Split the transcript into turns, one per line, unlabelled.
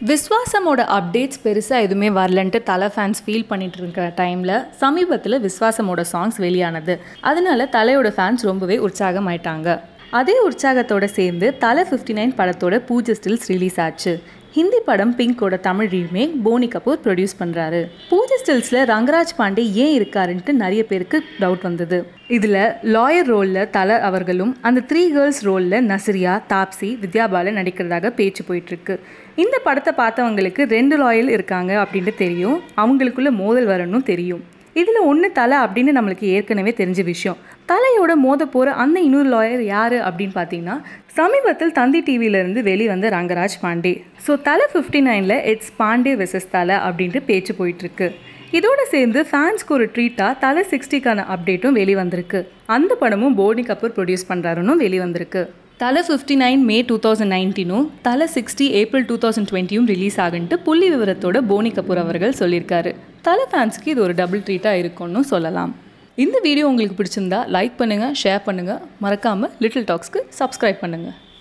விஸ்வாசமோட updates பெருசாக எதுவுமே வரலன்ட்டு தலை ஃபேன்ஸ் ஃபீல் பண்ணிட்டு இருக்கிற டைமில் சமீபத்தில் விஸ்வாசமோட சாங்ஸ் வெளியானது அதனால தலையோட ஃபேன்ஸ் ரொம்பவே உற்சாகமாயிட்டாங்க அதே உற்சாகத்தோட சேர்ந்து தலை ஃபிஃப்டி நைன் படத்தோட பூஜை ஸ்டில்ஸ் ரிலீஸ் ஆச்சு ஹிந்தி படம் பிங்கோட தமிழ் ரீமேக் போனி கபூர் ப்ரொடியூஸ் பண்ணுறாரு பூஜை ஸ்டில்ஸில் ரங்கராஜ் பாண்டே ஏன் இருக்காருன்ட்டு நிறைய பேருக்கு டவுட் வந்தது இதில் லாயர் ரோலில் தலை அவர்களும் அந்த த்ரீ கேர்ள்ஸ் ரோலில் நசிரியா தாப்சி வித்யாபாலன் நடிக்கிறதாக பேச்சு போயிட்டுருக்கு இந்த படத்தை பார்த்தவங்களுக்கு ரெண்டு லாயல் இருக்காங்க அப்படின்ட்டு தெரியும் அவங்களுக்குள்ள மோதல் வரணும் தெரியும் இதில் ஒன்று தலை அப்படின்னு நம்மளுக்கு ஏற்கனவே தெரிஞ்ச விஷயம் தலையோட மோத போகிற அந்த இன்னொரு லாயர் யார் அப்படின்னு பார்த்தீங்கன்னா சமீபத்தில் தந்தி டிவியிலேருந்து வெளிவந்த ரங்கராஜ் பாண்டே ஸோ தலை ஃபிஃப்டி நைனில் இட்ஸ் பாண்டே வெசஸ் தலை அப்படின்ட்டு பேச்சு போயிட்டுருக்கு இதோட சேர்ந்து ஃபேன்ஸ்க்கு ஒரு ட்ரீட்டாக தலை சிக்ஸ்டிக்கான அப்டேட்டும் வெளிவந்திருக்கு அந்த படமும் போனி கபூர் ப்ரொடியூஸ் பண்ணுறாருன்னு வெளிவந்திருக்கு தலை fifty nine May two thousand நைன்டீனும் தலை சிக்ஸ்டி ஏப்ரல் டூ தௌசண்ட் டுவெண்ட்டியும் ரிலீஸ் ஆகுன்ட்டு புள்ளி விவரத்தோட போனி கபூர் அவர்கள் சொல்லியிருக்காரு தலை ஃபேன்ஸுக்கு இது ஒரு டபுள் ட்ரீட்டாக இருக்கும்னு சொல்லலாம் இந்த வீடியோ உங்களுக்கு பிடிச்சிருந்தா லைக் பண்ணுங்கள் ஷேர் பண்ணுங்கள் மறக்காமல் லிட்டில் டாக்ஸ்க்கு சப்ஸ்கிரைப் பண்ணுங்கள்